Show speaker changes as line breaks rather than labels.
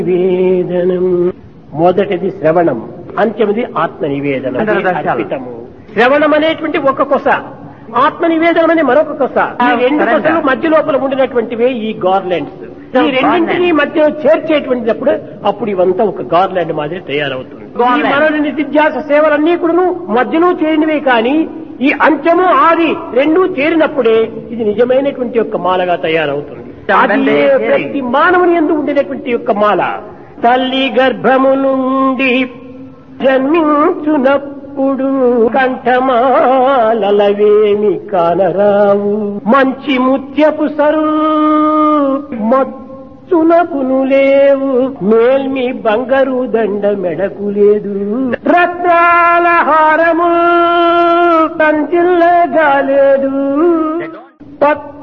నివేదనం మొదటిది శ్రవణం అంత్యమిది ఆత్మ నివేదనం
అంటే
ఇది
రహస్యాలు.
అర్పితము శ్రవణం అనేటువంటి ఒక కొస ఆత్మ నివేదనం అనే మరొక కొస ఈ రెండు
surrender.
కొసలు మధ్య లోపల ఉండినటువంటివే ఈ గార్లెండ్స్
So,
ఈ రెండింటిని
garland.
మధ్య చేర్చేటువంటిప్పుడు అప్పుడు ఇవంతా ఒక గార్లాండ్ మాదిరి తయారవుతుంది ఈ
Garland.
మనోని నిత్యాస సేవలన్నీ కూడాను మధ్యలో చేరినవే కానీ ఈ అంత్యము ఆది రెండూ చేరినప్పుడే ఇది నిజమైనటువంటి యొక్క మాలగా తయారవుతుంది అది
When they
ఏ
hearing.
ప్రతి మానవుని ఎందు ఉండినటువంటి యొక్క మాల తల్లి గర్భము నుండి జన్మించునప్పుడు కంఠమాలవేమి కానరావు మంచి ముత్యపు సరు మచ్చునకును లేవు మేల్మి బంగారు దండ మెడకు లేదు రత్నాల హారము కంటిల్లగా లేదు పత్